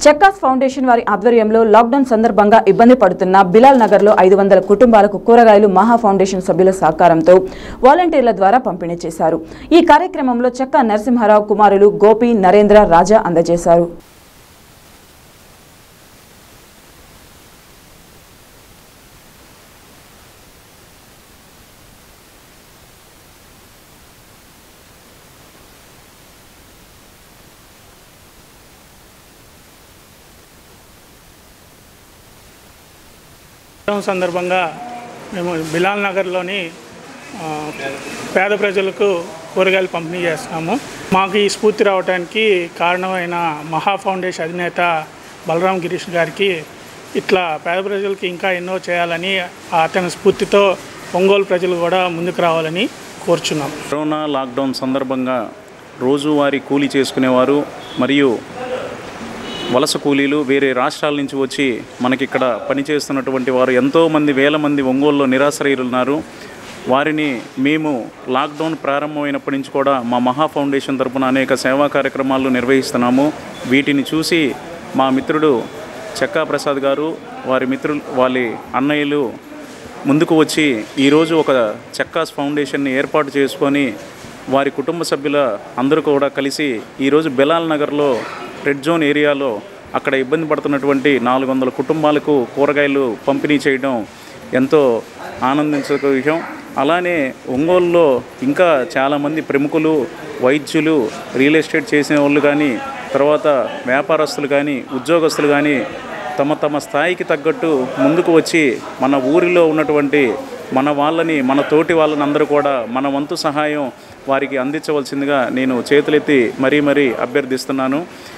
చెక్కాస్ foundation వారి ఆధ్వర్యంలో lockdown సందర్భంగా ఇబ్బంది పడుతున్న బిలాల్ నగర్లో ఐదు వందల కుటుంబాలకు కూరగాయలు మహా ఫౌండేషన్ సభ్యుల సహకారంతో వాలంటీర్ల ద్వారా పంపిణీ చేశారు ఈ కార్యక్రమంలో చెక్కా నరసింహారావు కుమారులు గోపి నరేంద్ర రాజా అందజేశారు లాక్డౌన్ సందర్భంగా మేము బిలాల్ నగర్లోని ఆ, పేద ప్రజలకు కూరగాయలు పంపిణీ చేస్తున్నాము మాకు ఈ స్ఫూర్తి రావడానికి కారణమైన మహా ఫౌండేషన్ అధినేత బలరాం గిరీష్ గారికి ఇట్లా పేద ప్రజలకు ఇంకా ఎన్నో చేయాలని అతని స్ఫూర్తితో ఒంగోలు ప్రజలు కూడా ముందుకు రావాలని కోరుచున్నాం కరోనా లాక్డౌన్ సందర్భంగా రోజువారీ కూలీ చేసుకునేవారు మరియు వలస కూలీలు వేరే రాష్ట్రాల నుంచి వచ్చి మనకిక్కడ పనిచేస్తున్నటువంటి వారు ఎంతోమంది వేల మంది ఒంగోలులో నిరాశ్రయులు ఉన్నారు వారిని మేము లాక్డౌన్ ప్రారంభమైనప్పటి నుంచి కూడా మా మహా ఫౌండేషన్ తరపున అనేక సేవా కార్యక్రమాలు నిర్వహిస్తున్నాము వీటిని చూసి మా మిత్రుడు చెక్కా ప్రసాద్ గారు వారి మిత్రులు వాళ్ళ అన్నయ్యలు ముందుకు వచ్చి ఈరోజు ఒక చెక్కాస్ ఫౌండేషన్ని ఏర్పాటు చేసుకొని వారి కుటుంబ సభ్యుల అందరూ కూడా కలిసి ఈరోజు బెలాల్ నగర్లో రెడ్ జోన్ ఏరియాలో అక్కడ ఇబ్బంది పడుతున్నటువంటి నాలుగు వందల కుటుంబాలకు కూరగాయలు పంపిణీ చేయడం ఎంతో ఆనందించక విషయం అలానే ఒంగోలులో ఇంకా చాలామంది ప్రముఖులు వైద్యులు రియల్ ఎస్టేట్ చేసిన వాళ్ళు కానీ తర్వాత వ్యాపారస్తులు కానీ ఉద్యోగస్తులు కానీ తమ తమ స్థాయికి తగ్గట్టు ముందుకు వచ్చి మన ఊరిలో ఉన్నటువంటి మన వాళ్ళని మన తోటి వాళ్ళని అందరూ కూడా మన వంతు సహాయం వారికి అందించవలసిందిగా నేను చేతులెత్తి మరీ మరీ అభ్యర్థిస్తున్నాను